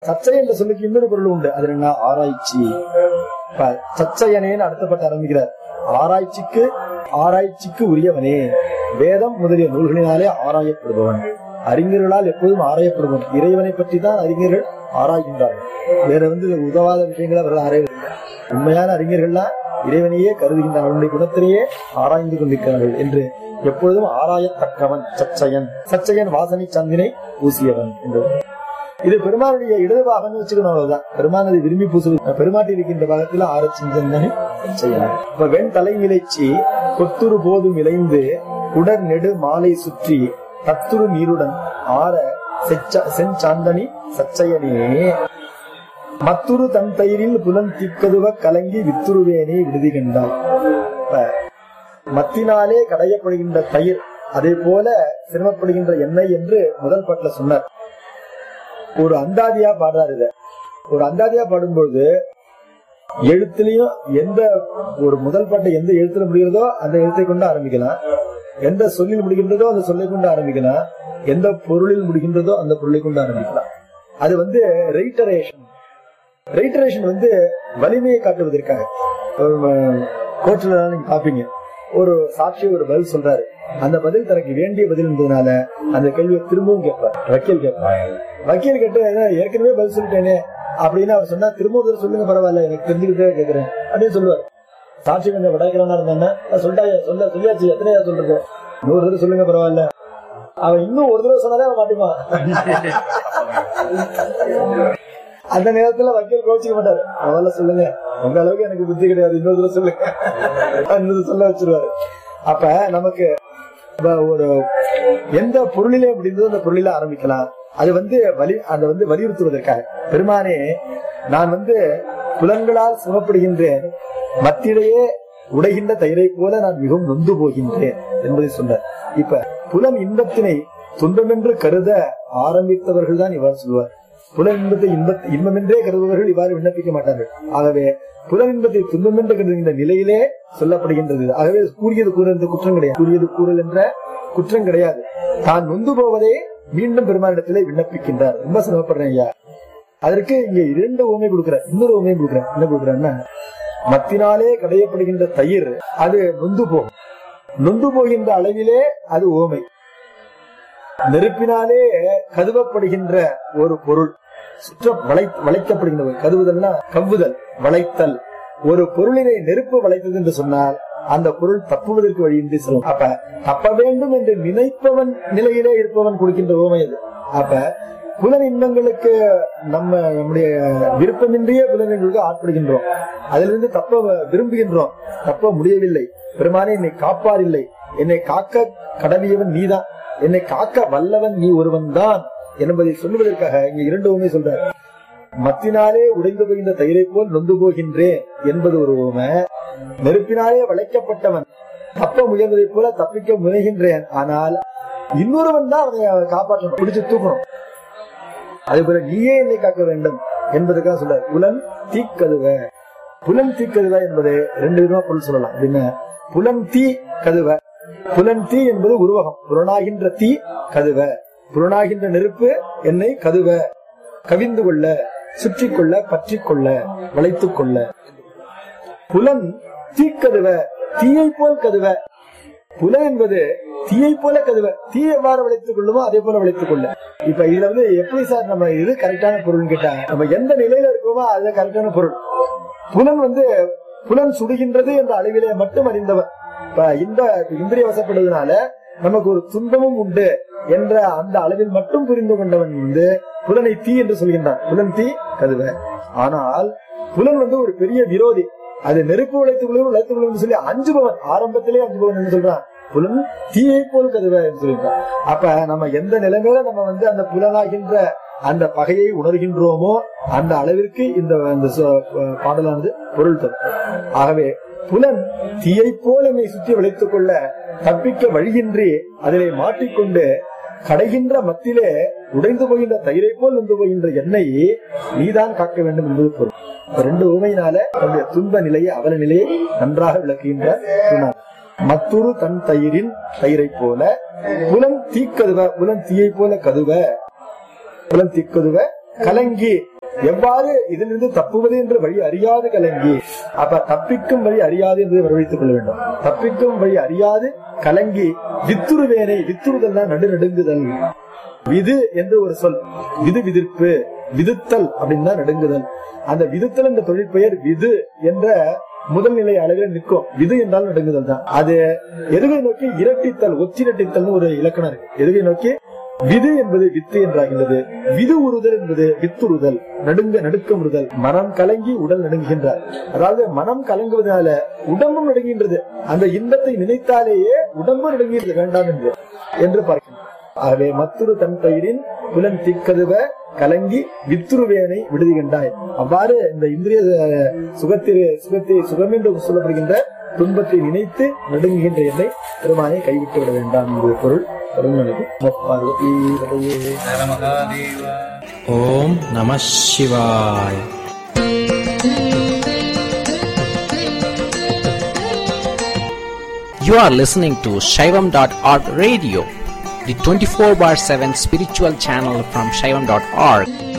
சர்ச்சை என்ற சொல்லுக்கு இன்னொரு பொருள் உண்டு அது என்ன ஆராய்ச்சி இப்ப சச்சயனேன்னு அடுத்தப்பட்டு ஆரம்பிக்கிறார் ஆராய்ச்சிக்கு ஆராய்ச்சிக்கு உரியவனே வேதம் முதலிய நூல்களினாலே ஆராயப்படுபவன் அறிஞர்களால் எப்போதும் ஆராயப்படுபவன் இறைவனை பற்றி தான் அறிஞர்கள் ஆராய்கின்றார்கள் வேற வந்து உதவாத விஷயங்களை அவர்கள் ஆராயவில்லை உண்மையான அறிஞர்கள்லாம் இறைவனையே கருதுகின்றார்கள் அவனுடைய குணத்திலேயே ஆராய்ந்து கொண்டிருக்கிறார்கள் என்று எப்பொழுதும் ஆராயத்தக்கவன் சச்சயன் சச்சயன் வாசனை சந்தினை பூசியவன் என்று இது பெருமானுடைய இடது பாகம்னு வச்சுக்கணும் அவ்வளவுதான் பெருமான் அதை விரும்பி பூசுவது பெருமாட்டி இருக்கின்ற பாகத்தில் ஆரச்சிந்தனை செய்யலாம் இப்ப வெண் தலை இலைச்சி கொத்துரு போதும் இளைந்து உடற் நெடு மாலை சுற்றி தத்துரு நீருடன் ஆற செச்ச- செஞ்சாந்தனி சச்சயனே மத்துரு தன் தயிரில் புலன் திக்கதுவ கலங்கி வித்துருவேனே விடுதி கண்டாய் இப்ப மத்தினாலே கடையப்படுகின்ற தயிர் அதே போல சிரமப்படுகின்ற எண்ணெய் என்று முதல் பாட்டுல சொன்னார் ஒரு அந்தாதியா பாடுறாரு இத ஒரு அந்தாதியா பாடும்பொழுது எழுத்துலயும் எந்த ஒரு முதல் பாட்டை எந்த எழுத்துல முடிகிறதோ அந்த எழுத்தை கொண்டு ஆரம்பிக்கலாம் எந்த சொல்லில் முடிகின்றதோ அந்த சொல்லை கொண்டு ஆரம்பிக்கலாம் எந்த பொருளில் முடிகின்றதோ அந்த பொருளை கொண்டு ஆரம்பிக்கலாம் அது வந்து ரெயிட்டரேஷன் ரெயிட்டரேஷன் வந்து வலிமையை காட்டுவதற்காக கோர்ட்ல நீங்க பாப்பீங்க ஒரு சாட்சி ஒரு பதில் சொல்றாரு அந்த பதில் தனக்கு வேண்டிய பதில் என்பதனால அந்த கேள்வியை திரும்பவும் கேட்பார் வக்கீல் கேட்பார் வக்கீல் கேட்டு "ஏன்னா, ஏற்கனவே பதில் சொல்லிட்டேனே அப்படின்னு அவர் சொன்னா திரும்ப ஒரு தடவை சொல்லுங்க பரவாயில்ல எனக்கு தெரிஞ்சுக்கிட்டே கேட்கிறேன் அப்படின்னு சொல்லுவார் சாட்சி கொஞ்சம் விடாக்கிறவனா இருந்தானே சொல்லிட்டா சொல்ல சொல்லியாச்சு எத்தனையா சொல்றது நூறு தடவை சொல்லுங்க பரவாயில்ல அவன் இன்னும் ஒரு தடவை சொன்னாலே அவன் மாட்டிப்பான் அந்த நேரத்துல வக்கீல் கோச்சிக்க மாட்டாரு அவள சொல்லுங்க உங்க அளவுக்கு எனக்கு புத்தி கிடையாது இன்னொரு தடவை சொல்லுங்க இன்னொரு சொல்ல வச்சிருவாரு அப்ப நமக்கு இப்ப ஒரு எந்த பொருளிலே முடிந்ததோ அந்த பொருளில ஆரம்பிக்கலாம் அது வந்து வலி அதை வந்து வலியுறுத்துவதற்காக பெருமானே நான் வந்து புலன்களால் சுமப்படுகின்றேன் மத்தியிலேயே உடைகின்ற தயிரை போல நான் மிகவும் நொந்து போகின்றேன் என்பதை சொன்னார் இப்ப புலன் இன்பத்தினை துன்பமென்று கருத ஆரம்பித்தவர்கள் தான் இவ்வாறு சொல்வார் புலன் இன்பத்தை இன்ப இன்பமென்றே கருதுபவர்கள் இவ்வாறு விண்ணப்பிக்க மாட்டார்கள் ஆகவே புலன் இன்பத்தை துன்பமென்று கருதுகின்ற நிலையிலே சொல்லப்படுகின்றது ஆகவே கூறியது கூறுறது குற்றம் கிடையாது கூறியது கூறல் என்ற குற்றம் கிடையாது தான் நொந்து போவதே மீண்டும் பெருமானிடத்திலே விண்ணப்பிக்கின்றார் ரொம்ப சிரமப்படுறேன் ஐயா அதற்கு இங்க இரண்டு உண்மை கொடுக்கிறார் இன்னொரு உண்மை கொடுக்கிறார் என்ன கொடுக்கிறாருன்னா மத்தினாலே கடையப்படுகின்ற தயிர் அது நொந்து போகும் நொந்து போகின்ற அளவிலே அது ஓமை நெருப்பினாலே கதுவப்படுகின்ற ஒரு பொருள் சுற்ற வளை வளைக்கப்படுகின்ற ஒரு கதுவுதல்னா கவ்வுதல் வளைத்தல் ஒரு பொருளினை நெருப்பு வளைத்தது என்று சொன்னால் அந்த பொருள் தப்புவதற்கு வழியின்றி செல்லும் அப்ப தப்ப வேண்டும் என்று நினைப்பவன் நிலையிலே இருப்பவன் கொடுக்கின்ற ஓமை அது அப்ப புலன் இன்பங்களுக்கு நம்ம நம்முடைய விருப்பமின்றியே புலன்களுக்கு ஆட்படுகின்றோம் அதிலிருந்து தப்ப விரும்புகின்றோம் தப்ப முடியவில்லை பெருமானே என்னை காப்பார் இல்லை என்னை காக்க கடவியவன் நீதான் என்னை காக்க வல்லவன் நீ ஒருவன் தான் என்பதை சொல்லுவதற்காக இங்க இரண்டு உண்மை சொல்றார் மத்தினாலே உடைந்து போகின்ற தயிரை போல் நொந்து போகின்றேன் என்பது ஒரு உண்மை நெருப்பினாலே வளைக்கப்பட்டவன் தப்ப முயல்வதைப் போல தப்பிக்க முயல்கின்றேன் ஆனால் இன்னொருவன் தான் அவனை காப்பாற்றணும் பிடிச்சு தூக்கணும் அதே போல நீயே என்னை காக்க வேண்டும் என்பதுக்காக சொல்றார் புலன் தீக்கதுவ புலன் தீக்கதுவ என்பது ரெண்டு விதமா பொருள் சொல்லலாம் அப்படின்னா புலன் தீ கதுவ புலன் தீ என்பது உருவகம் புலனாகின்ற தீ கதுவ புலனாகின்ற நெருப்பு என்னை கதுவ கவிந்து கொள்ள சுற்றி கொள்ள பற்றி கொள்ள வளைத்துக் கொள்ள புலன் தீக்கதுவ தீயை போல் கதுவ புலன் என்பது தீயை போல கதுவ தீ எவ்வாறு வளைத்துக் கொள்ளுமோ அதே போல வளைத்துக் கொள்ள இப்ப இதுல வந்து எப்படி சார் நம்ம இது கரெக்டான பொருள் கேட்டா நம்ம எந்த நிலையில இருக்கோமோ அது கரெக்டான பொருள் புலன் வந்து புலன் சுடுகின்றது என்ற அளவிலே மட்டும் அறிந்தவன் இப்ப இந்த இந்திரிய வசப்படுவதனால நமக்கு ஒரு துன்பமும் உண்டு என்ற அந்த அளவில் மட்டும் புரிந்து கொண்டவன் வந்து புலனை தீ என்று சொல்கின்றான் புலன் தீ கதுவ ஆனால் புலன் வந்து ஒரு பெரிய விரோதி அது நெருப்பு உழைத்துக் கொள்ளும் உழைத்துக் கொள்ளும் சொல்லி அஞ்சுபவன் ஆரம்பத்திலே அஞ்சுபவன் என்று சொல்றான் புலன் தீயை போல் கதுவ என்று சொல்லியிருக்கான் அப்ப நம்ம எந்த நிலைமையில நம்ம வந்து அந்த புலனாகின்ற அந்த பகையை உணர்கின்றோமோ அந்த அளவிற்கு இந்த இந்த சொ- பாடலானது பொருள் தரும் ஆகவே புலன் தீயை போல் என்னை சுற்றி வளைத்துக் கொள்ள தப்பிக்க வழியின்றி அதிலே மாட்டிக்கொண்டு கடைகின்ற மத்திலே உடைந்து போகின்ற தயிரை போல் வந்து போகின்ற எண்ணெய் நீதான் காக்க வேண்டும் என்பது பொருள் இந்த ரெண்டு உண்மையினால தன்னுடைய துன்ப நிலையை அவல நிலையை நன்றாக விளக்குகின்ற சொன்னார் மத்துரு தன் தயிரின் தயிரை போல புலன் தீக்கதுவ புலன் தீயை போல கதுவ புலன் தீக்கதுவ கலங்கி எவ்வாறு இதிலிருந்து தப்புவது என்ற வழி அறியாது கலங்கி அப்ப தப்பிக்கும் வழி அறியாது என்பதை வரவழைத்துக் கொள்ள வேண்டும் தப்பிக்கும் வழி அறியாது கலங்கி வித்துருவேனை வித்துருதல் தான் நடு நடுங்குதல் விது என்று ஒரு சொல் விது விதிர்ப்பு விதுத்தல் அப்படின்னு தான் நடுங்குதல் அந்த விதுத்தல் என்ற தொழிற்பெயர் விது என்ற முதல் நிலை அளவில் நிற்கும் விது என்றால் நடுங்குதல் தான் அது எதுகை நோக்கி இரட்டித்தல் ஒத்திரட்டித்தல்னு ஒரு இலக்கணம் இருக்கு எதுகை நோக்கி விது என்பது வித்து என்றாகின்றது விது உறுதல் என்பது வித்துறுதல் நடுங்க நடுக்கமுறுதல் மனம் கலங்கி உடல் நடுங்குகின்றார் அதாவது மனம் கலங்குவதனால உடம்பும் நடுங்குகின்றது அந்த இன்பத்தை நினைத்தாலேயே உடம்பு நடுங்குகிறது வேண்டாம் என்று என்று பார்க்கின்றோம் ஆகவே மத்துரு தன் பயிரின் புலன் திக்கதுவ கலங்கி வித்துருவேனை விடுதுகின்றாய் அவ்வாறு இந்த இந்திரிய அஹ், சுகத்திற்கு சுகத்தை சுகம் என்று சொல்லப்படுகின்ற துன்பத்தை நினைத்து நடுங்குகின்ற என்னை பெருமானை கைவிட்டு விட வேண்டாம் என்று பொருள் பெருமானுக்கு பார்வதி பதையே. ஓம் நம சிவாய் You are listening to Shaivam.org radio, the 24 bar 7 spiritual channel from Shaivam.org.